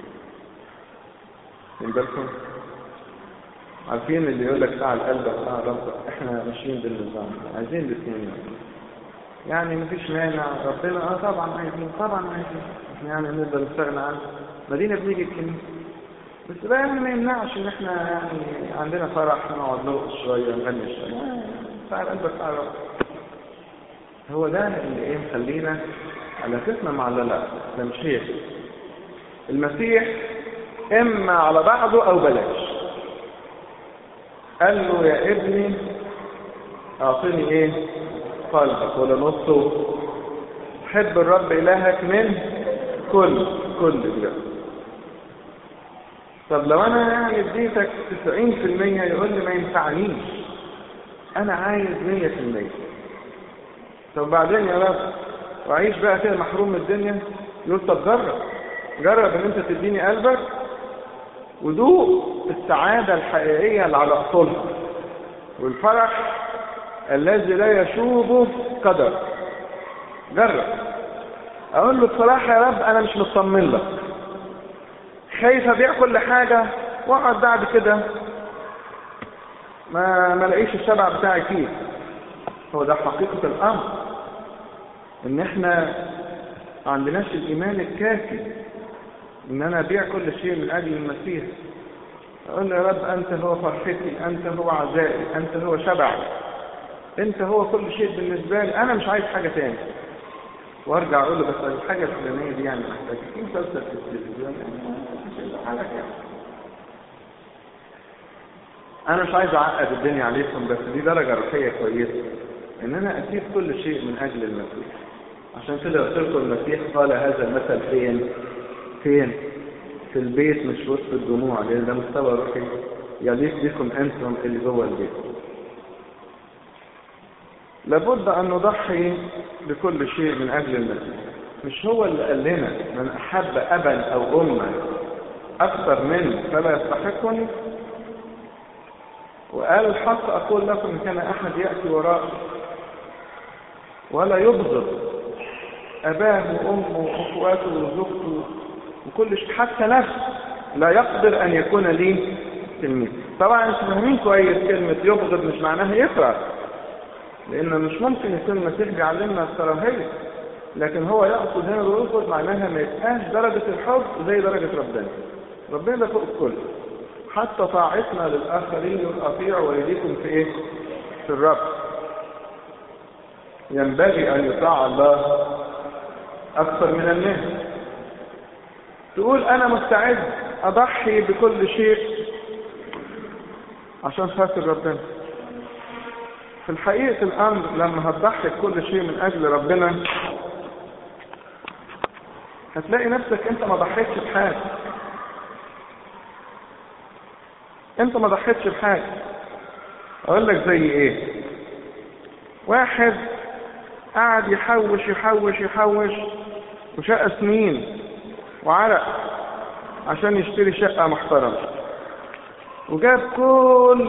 Speaker 1: من بالكم عارفين اللي يقول لك تعال قلبك تعال ربك احنا ماشيين بالنظام عايزين الاثنين يعني مفيش مانع ربنا اه طبعا عايزين طبعا عايزين احنا يعني نقدر نستغنى عنه مدينة بنيجي الكنيسة بس ده يعني ما يمنعش ان احنا يعني عندنا فرح نقعد نرقص شوية نغني شوية تعال قلبك تعال ربك هو ده اللي ايه مخلينا علاقتنا مع الله لا ده مش هي المسيح اما على بعضه او بلاش قال له يا ابني اعطيني ايه قلبك ولا نصه حب الرب الهك من كل كل بجد طب لو انا يعني اديتك 90% يقول لي ما ينفعنيش انا عايز 100% طب بعدين يا رب وعيش بقى كده محروم من الدنيا يقول طب جرب جرب ان انت تديني قلبك ودوق السعادة الحقيقية اللي على أصولها والفرح الذي لا يشوبه قدر جرب أقول له بصراحة يا رب أنا مش مطمن لك خايف أبيع كل حاجة وأقعد بعد كده ما ما الاقيش الشبع بتاعي فيه هو ده حقيقة الأمر إن إحنا ما عندناش الإيمان الكافي ان انا ابيع كل شيء من اجل المسيح اقول له يا رب انت هو فرحتي انت هو عزائي انت هو شبعي انت هو كل شيء بالنسبه لي انا مش عايز حاجه تاني وارجع اقول له بس الحاجه الفلانيه دي يعني محتاجه في مسلسل في التلفزيون يعني انا مش عايز اعقد الدنيا عليكم بس دي درجه روحيه كويسه ان انا اسيب كل شيء من اجل المسيح عشان كده قلت لكم المسيح قال هذا المثل فين فين في البيت مش وسط الجموع لان ده مستوى روحي يليق بكم انتم اللي جوه البيت لابد ان نضحي بكل شيء من اجل المسيح مش هو اللي قال لنا من احب ابا او اما اكثر منه فلا يستحقني وقال الحق اقول لكم ان كان احد ياتي وراء ولا يبغض اباه وامه واخواته وزوجته وكل شيء حتى نفسه لا يقدر ان يكون لي تلميذ طبعا انتم فاهمين كويس كلمه يبغض مش معناها يكره لان مش ممكن يكون المسيح بيعلمنا الكراهيه لكن هو يقصد هنا بيرفض معناها ما يبقاش درجه الحب زي درجه ربنا ربنا ده فوق الكل حتى طاعتنا للاخرين يطيع والديكم في ايه في الرب ينبغي ان يطاع الله اكثر من الناس تقول انا مستعد اضحي بكل شيء عشان خاطر ربنا في الحقيقة الامر لما هتضحي بكل شيء من اجل ربنا هتلاقي نفسك انت ما ضحيتش بحاجة انت ما ضحيتش بحاجة اقول لك زي ايه واحد قعد يحوش يحوش يحوش وشقى سنين وعرق عشان يشتري شقة محترمة وجاب كل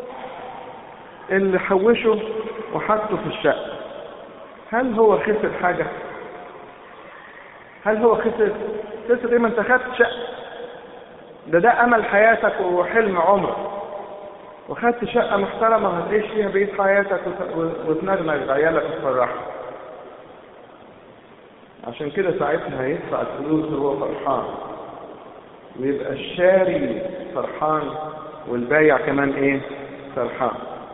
Speaker 1: اللي حوشه وحطه في الشقة هل هو خسر حاجة هل هو خسر خسر ايه ما انت خدت شقة ده ده امل حياتك وحلم عمرك وخدت شقة محترمة هتعيش فيها بقية حياتك وتنغنغ عيالك وتفرحك عشان كده ساعتها هيدفع الفلوس وهو فرحان ويبقى الشاري فرحان والبايع كمان ايه فرحان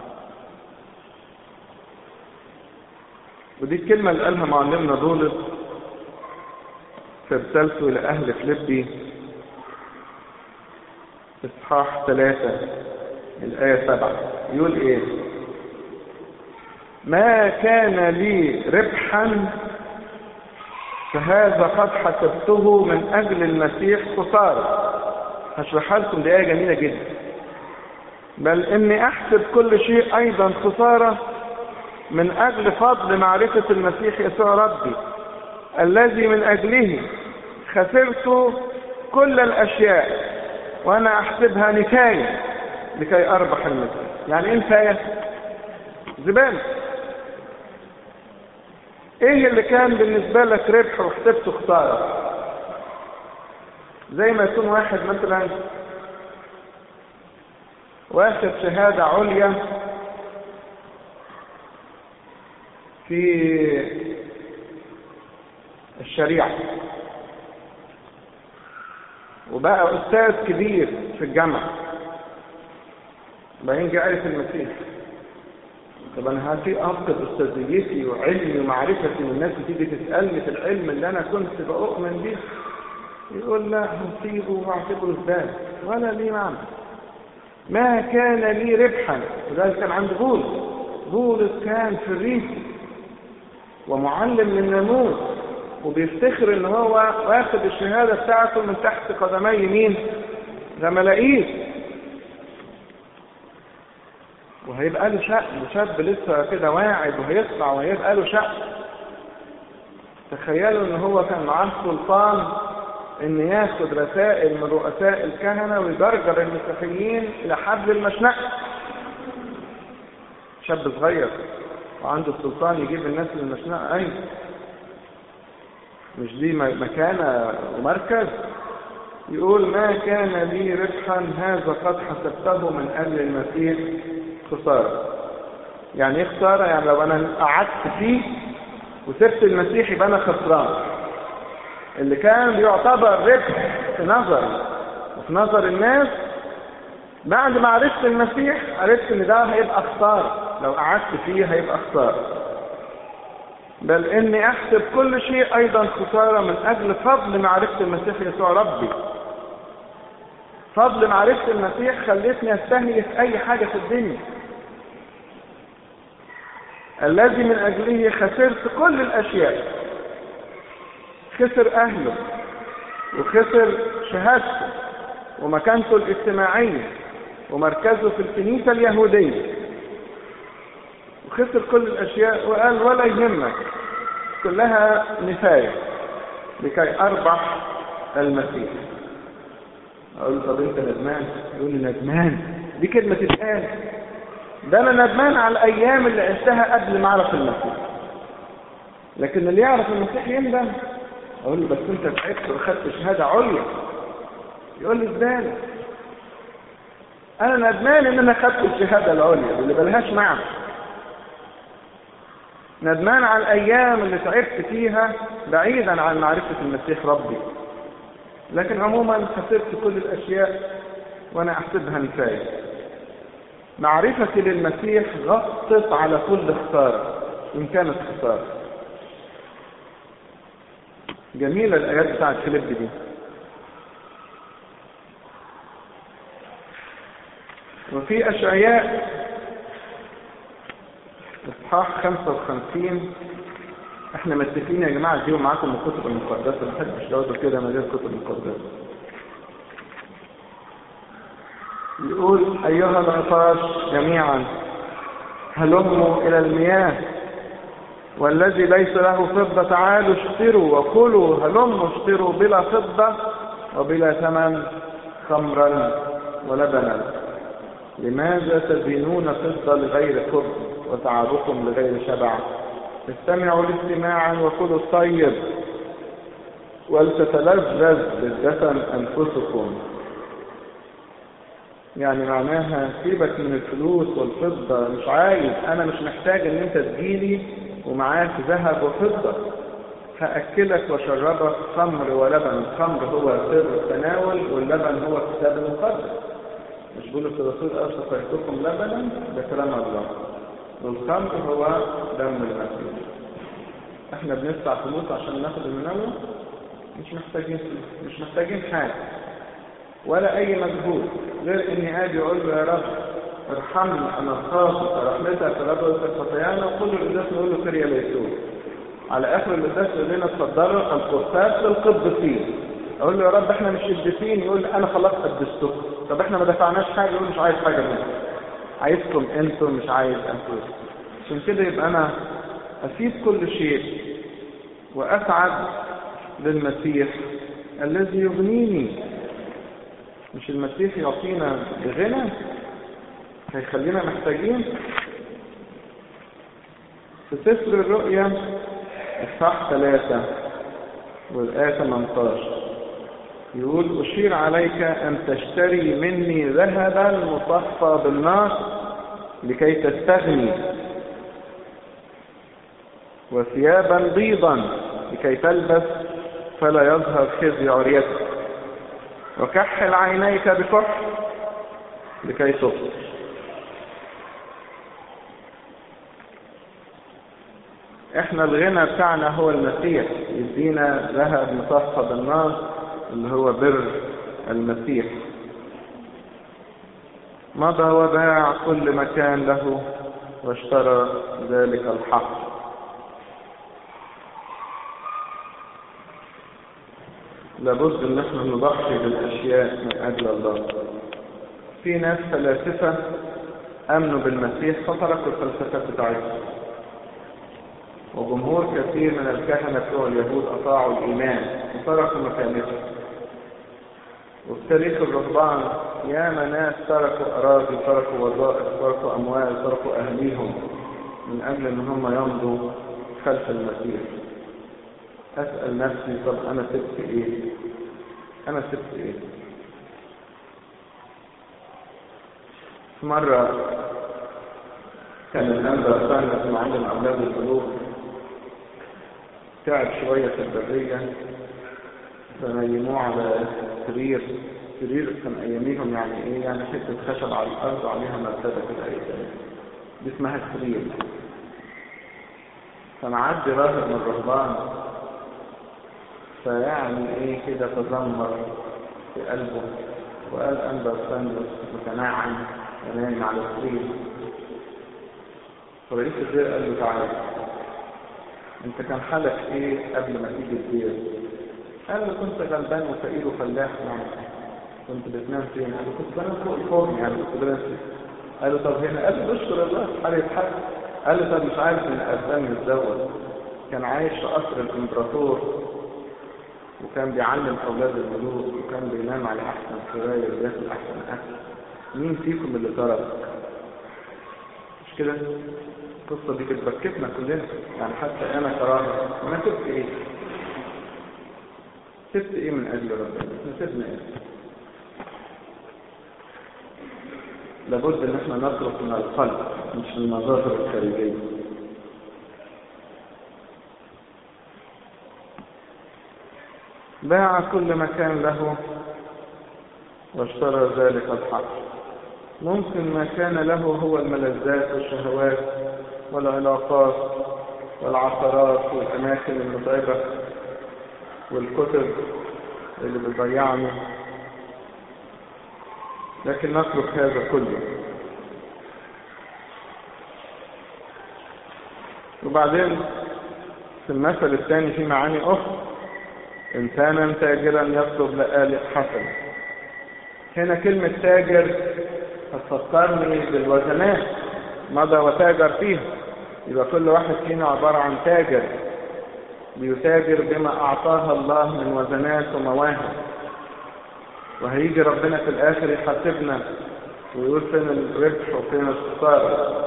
Speaker 1: ودي الكلمة اللي قالها معلمنا بولس في رسالته لأهل فليبي إصحاح ثلاثة الآية سبعة يقول إيه؟ ما كان لي ربحا فهذا قد حسبته من أجل المسيح خسارة هشرحها لكم دي آية جميلة جدا بل اني احسب كل شيء ايضا خسارة من اجل فضل معرفة المسيح يسوع ربي الذي من اجله خسرت كل الاشياء وانا احسبها نفاية لكي اربح المسيح يعني ايه نفاية زبالة ايه اللي كان بالنسبة لك ربح وحسبته خسارة زي ما يكون واحد مثلا واخد شهادة عليا في الشريعة وبقى أستاذ كبير في الجامعة بعدين جه عرف المسيح طب انا هاتي افقد استاذيتي وعلمي ومعرفتي والناس بتيجي تسالني في العلم اللي انا كنت بؤمن به يقول لا هسيبه واعتبره زباله ولا ليه معنى ما كان لي ربحا وذلك كان عند بولس بولس كان فريسي ومعلم للناموس وبيفتخر ان هو واخد الشهادة بتاعته من تحت قدمي مين زملائيه وهيبقى له شأن شاب لسه كده واعد وهيطلع وهيبقى له شأن تخيلوا ان هو كان معاه سلطان ان ياخد رسائل من رؤساء الكهنة ويجرجر المسيحيين الى حبل المشنقة شاب صغير وعنده السلطان يجيب الناس للمشنقة اي مش دي مكانة ومركز يقول ما كان لي ربحا هذا قد حسبته من اجل المسيح خسارة يعني ايه خسارة يعني لو انا قعدت فيه وسبت المسيح يبقى انا خسران اللي كان بيعتبر ربح في نظري وفي نظر الناس بعد ما عرفت المسيح عرفت ان ده هيبقى خسارة لو قعدت فيه هيبقى خسارة بل اني احسب كل شيء ايضا خسارة من اجل فضل معرفة المسيح يسوع ربي فضل معرفة المسيح خلتني استهي في اي حاجة في الدنيا الذي من اجله خسرت كل الاشياء خسر اهله وخسر شهادته ومكانته الاجتماعية ومركزه في الكنيسة اليهودية وخسر كل الاشياء وقال ولا يهمك كلها نفاية لكي اربح المسيح اقول له طب انت ندمان يقول لي ندمان دي كلمة تتقال ده انا ندمان على الايام اللي عشتها قبل ما اعرف المسيح لكن اللي يعرف المسيح يندم اقول له بس انت تعبت واخدت شهادة عليا يقول لي ازاي انا ندمان ان انا خدت الشهادة العليا اللي ملهاش معنى ندمان على الايام اللي تعبت فيها بعيدا عن معرفة المسيح ربي لكن عموما خسرت كل الاشياء وانا احسبها نفاية معرفتي للمسيح غطت على كل خسارة ان كانت خسارة جميلة الايات بتاعت فيليب دي وفي اشعياء اصحاح 55 احنا متفقين يا جماعه تجيبوا معاكم الكتب المقدسه ما حدش يقعدوا كده من غير كتب مقدسه يقول ايها العطاش جميعا هلموا الى المياه والذي ليس له فضه تعالوا اشتروا وكلوا هلموا اشتروا بلا فضه وبلا ثمن خمرا ولبنا لماذا تدينون فضه لغير فضه وتعبكم لغير شبع استمعوا لاستماعا وكلوا الطيب ولتتلذذ بالدفن انفسكم يعني معناها سيبك من الفلوس والفضة مش عايز انا مش محتاج ان انت تجيلي ومعاك ذهب وفضة هأكلك وشربك خمر ولبن الخمر هو سر التناول واللبن هو الكتاب المقدس مش بولس الرسول قال سقيتكم لبنا ده كلام الله والخمر هو دم المسيح احنا بندفع فلوس عشان ناخد المنوم مش محتاجين فلوس مش محتاجين حاجة ولا اي مجهود غير اني اجي اقول له يا رب ارحمني انا خاطئ رحمتك رب خطايانا وكل القداس نقول له كريا ليسوع على اخر القداس يقول لنا اتفضلوا القداس للقديسين اقول له يا رب احنا مش قديسين يقول انا خلاص قدستكم طب احنا ما دفعناش حاجه يقول مش عايز حاجه منكم عايزكم انتم مش عايز انفسكم عشان كده يبقى انا اسيب كل شيء واسعد للمسيح الذي يغنيني مش المسيح يعطينا بغنى هيخلينا محتاجين في سفر الرؤيا اصحاح ثلاثة والآية 18 يقول أشير عليك أن تشتري مني ذهبا مصفى بالنار لكي تستغني وثيابا بيضا لكي تلبس فلا يظهر خزي عريتك وكحل عينيك بكحل لكي تبصر احنا الغنى بتاعنا هو المسيح يدينا ذهب مصفى بالنار اللي هو بر المسيح مضى وباع كل مكان له واشترى ذلك الحق لابد ان احنا نضحي بالاشياء من اجل الله في ناس فلاسفة امنوا بالمسيح فتركوا الفلسفات بتاعتهم وجمهور كثير من الكهنة بتوع اليهود اطاعوا الايمان وتركوا مكانتهم وفي تاريخ الرهبان ياما ناس تركوا اراضي تركوا وظائف تركوا اموال تركوا اهليهم من اجل ان هم يمضوا خلف المسيح أسأل نفسي طب أنا سبت إيه أنا سبت إيه في مرة كان الأنبا كان معلم أولاد القلوب تعب شوية في البرية فنيموه على سرير سرير كان أياميهم يعني إيه يعني حتة خشب على الأرض وعليها مرتبة كده أي دي اسمها السرير فمعدي راهب من الرهبان فيعني ايه كده تذمر في قلبه وقال انبا ساندرس متناعم ونايم على السرير فرئيس الدير قال له تعالى انت كان حالك ايه قبل ما تيجي الدير قال له كنت غلبان وفقير وفلاح يعني كنت بتنام فين قال له كنت بنام فوق الفرن يعني كنت بنام فين قال له طب هنا قال له اشكر الله حالي يتحل قال له طب مش عارف ان الاسبان متزوج كان عايش في قصر الامبراطور وكان بيعلم اولاد الملوك وكان بينام على احسن سراير وياكل احسن اكل مين فيكم اللي ترك مش كده القصه دي بتبكتنا كلنا يعني حتى انا كراهه انا سبت ايه سبت ايه من اجل ربنا احنا سبنا ايه لابد ان احنا نترك من القلب مش من المظاهر الخارجيه باع كل مكان له واشترى ذلك الحق ممكن ما كان له هو الملذات والشهوات والعلاقات والعثرات والأماكن المتعبة والكتب اللي بتضيعني لكن نترك هذا كله وبعدين في المثل الثاني في معاني أخرى إنسانا تاجرا يطلب لآلئ حسن هنا كلمة تاجر هتفكرني بالوزنات مضى وتاجر فيها يبقى كل واحد فينا عبارة عن تاجر بيتاجر بما أعطاها الله من وزنات ومواهب وهيجي ربنا في الآخر يحاسبنا ويقول فين الربح وفين الخسارة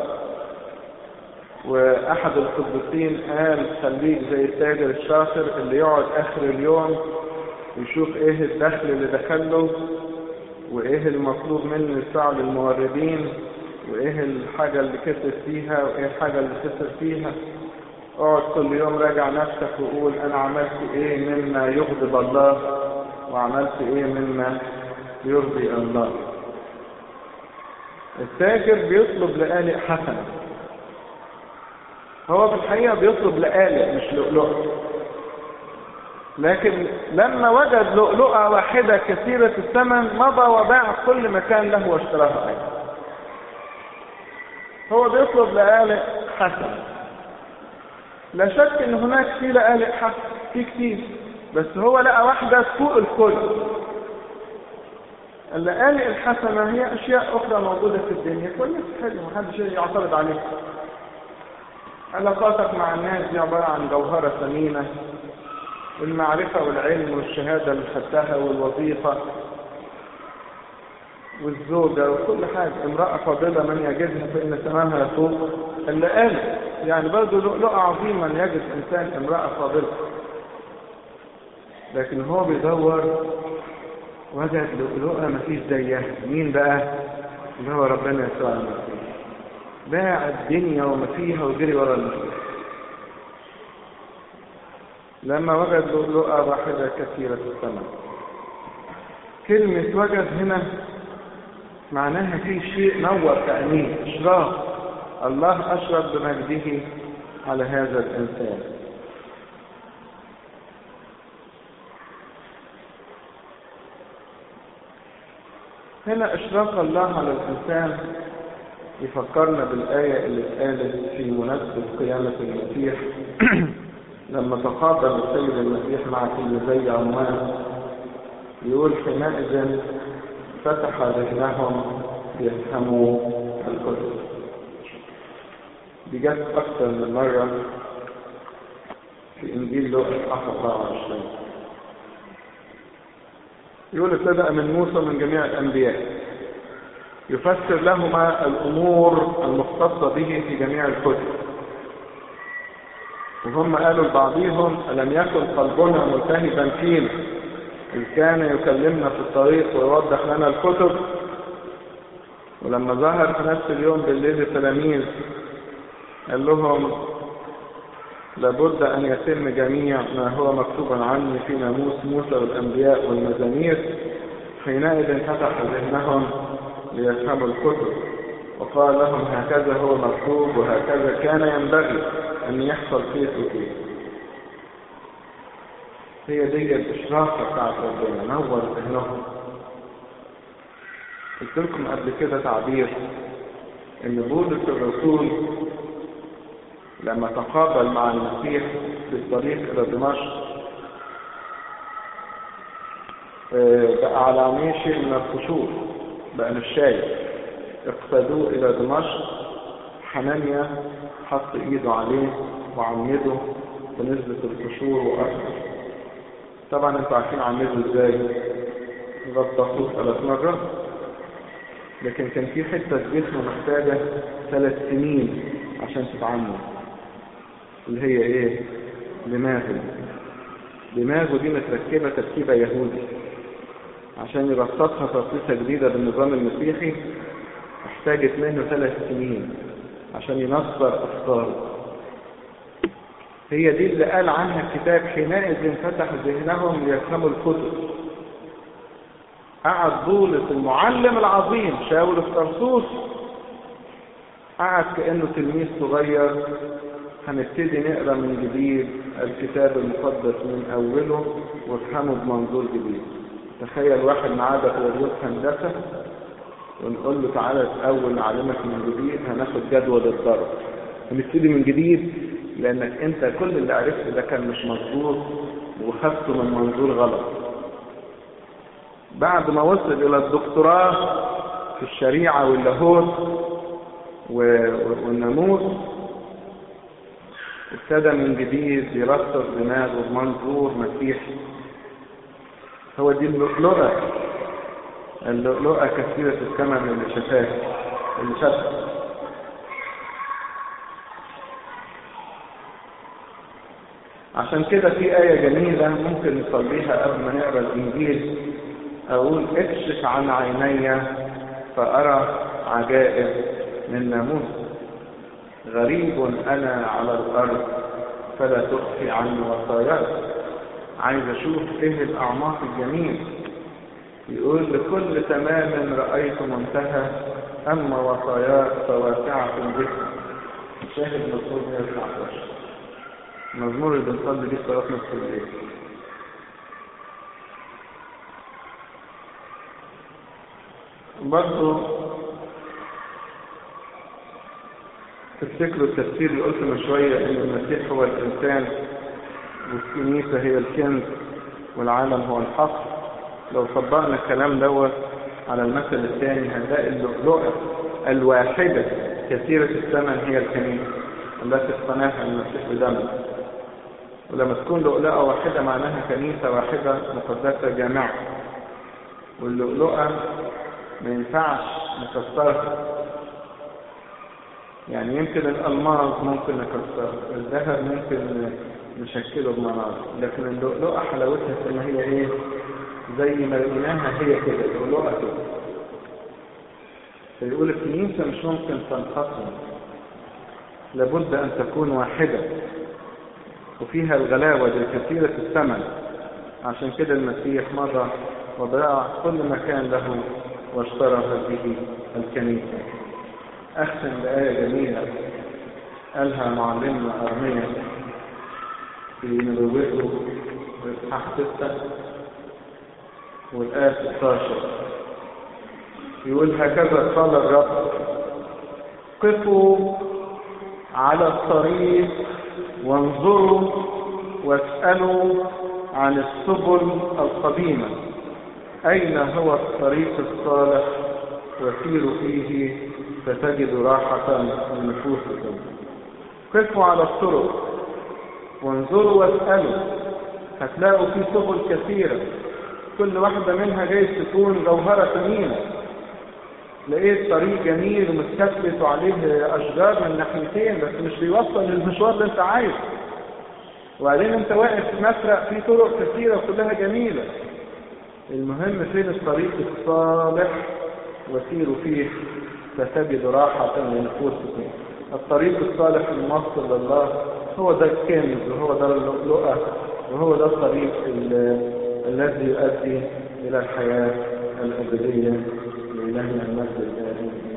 Speaker 1: واحد القديسين قال خليك زي التاجر الشاطر اللي يقعد اخر اليوم يشوف ايه الدخل اللي دخله وايه المطلوب منه يدفعه للموردين وايه الحاجة اللي كسب فيها وايه الحاجة اللي خسر فيها اقعد كل يوم راجع نفسك وقول انا عملت ايه مما يغضب الله وعملت ايه مما يرضي الله التاجر بيطلب لآلئ حسنه هو في الحقيقة بيطلب لآلئ مش لؤلؤة لكن لما وجد لؤلؤة واحدة كثيرة الثمن مضى وباع كل مكان له واشتراها أيضا هو بيطلب لآلئ حسن لا شك ان هناك في لآلئ حسن في كتير بس هو لقى واحدة فوق الكل اللقالق الحسنة هي أشياء أخرى موجودة في الدنيا كويس حلو محدش يعترض عليها علاقاتك مع الناس دي عبارة عن جوهرة ثمينة المعرفة والعلم والشهادة اللي خدتها والوظيفة والزوجة وكل حاجة امرأة فاضلة من يجدها فإن تمامها يفوق اللقالق يعني برضه لؤلؤة عظيمة أن يجد إنسان امرأة فاضلة لكن هو بيدور وجد لؤلؤة مفيش زيها مين بقى اللي هو ربنا يسوع المسيح باع الدنيا وما فيها وجري ورا المسيح لما وجد لؤلؤة واحدة كثيرة الثمن كلمة وجد هنا معناها في شيء نور تأمين إشراق الله أشرق بمجده على هذا الإنسان هنا إشراق الله على الإنسان يفكرنا بالآية اللي اتقالت في مناسبة قيامة المسيح لما تقابل السيد المسيح مع تلميذي عمان يقول حينئذ فتح ذهنهم ليفهموا الكتب دي جت أكثر من مرة في إنجيل لوقا أصحاح 24 يقول ابتدأ من موسى من جميع الأنبياء يفسر لهما الأمور المختصة به في جميع الكتب وهم قالوا لبعضهم ألم يكن قلبنا ملتهبا فينا إذ كان يكلمنا في الطريق ويوضح لنا الكتب ولما ظهر في نفس اليوم بالليل التلاميذ قال لهم لابد أن يتم جميع ما هو مكتوبا عني في ناموس موسى والأنبياء والمزامير حينئذ فتح ذهنهم ليفهموا الكتب وقال لهم هكذا هو مكتوب وهكذا كان ينبغي أن يحصل فيه وفيه هي دي الإشراقة بتاعت ربنا نور ذهنهم قلت لكم قبل كده تعبير ان بولس الرسول لما تقابل مع المسيح في الطريق الى دمشق بقى على عينيه شيء من الخشوع بقى مش شايف اقتدوه الى دمشق حنانيا حط ايده عليه وعمده ونزلت القشور واكثر طبعا انتوا عارفين عمده ازاي غطسوه ثلاث مرات لكن كان في حتة جسمه محتاجة ثلاث سنين عشان تتعمل اللي هي ايه دماغه دماغه دي متركبة تركيبة يهودي عشان يرصصها ترصيصة جديدة بالنظام المسيحي احتاجت منه ثلاث سنين عشان ينصر أفكاره هي دي اللي قال عنها الكتاب حينئذ فتح ذهنهم ليفهموا الكتب قعد بولس المعلم العظيم شاول الطرسوس قعد كأنه تلميذ صغير هنبتدي نقرا من جديد الكتاب المقدس من اوله وافهمه بمنظور جديد تخيل واحد معاه بكالوريوس هندسه ونقول له تعالى الاول نعلمك من جديد هناخد جدول الضرب هنبتدي من جديد لانك انت كل اللي عرفته ده كان مش مظبوط وخدته من منظور غلط بعد ما وصل الى الدكتوراه في الشريعة واللاهوت والناموس ابتدى من جديد يرصص دماغه بمنظور مسيحي هو دي اللؤلؤة اللؤلؤة كثيرة الثمن اللي شافها اللي شافها عشان كده في آية جميلة ممكن نصليها قبل ما نقرا الإنجيل أقول اكشف عن عيني فأرى عجائب من ناموس غريب أنا على الأرض فلا تخفي عني وصاياك عايز أشوف إيه الأعماق الجميل يقول لكل تمام رأيت منتهى أما وصاياك فواسعة الجسم شاهد مزمور 119 المزمور اللي بنصلي بيه صلاة نصف الليل برضه تفتكروا التفسير اللي قلت من شوية ان المسيح هو الانسان والكنيسة هي الكنز والعالم هو الحق لو طبقنا الكلام دوت على المثل الثاني هنلاقي اللؤلؤة الواحدة كثيرة الثمن هي الكنيسة التي اقتناها المسيح بدمه ولما تكون لؤلؤة واحدة معناها كنيسة واحدة مقدسة جامعة واللؤلؤة ما ينفعش نكسرها يعني يمكن الألماس ممكن نكسره الذهب ممكن نشكله بمناطق لكن اللؤلؤة حلاوتها في ان هي ايه زي ما لقيناها هي كده اللؤلؤة كده فيقول الكنيسة مش ممكن تنقسم لابد أن تكون واحدة وفيها الغلاوة كثيرة الثمن عشان كده المسيح مرة وباع كل ما كان له واشترى هذه الكنيسة أختم بآية جميلة قالها معلمنا أرمية في نبوته في إصحاح 6 والآية 16 يقول هكذا قال الرب قفوا على الطريق وانظروا واسألوا عن السبل القديمة أين هو الطريق الصالح وسيروا فيه فتجدوا راحة لنفوسكم قفوا على الطرق وانظروا واسألوا هتلاقوا في سبل كثيرة كل واحدة منها جايز تكون جوهرة ثمينة لقيت طريق جميل ومتثبت وعليه أشجار من ناحيتين بس مش بيوصل للمشوار اللي أنت عايزه وبعدين أنت واقف في مسرق في طرق كثيرة وكلها جميلة المهم فين الطريق الصالح وسيروا فيه فتجد راحة لنفوسكم الطريق الصالح الموصل لله هو ده الكنز وهو ده اللؤلؤة وهو ده الطريق الذي يؤدي إلى الحياة الأبدية لإلهنا المجد الآن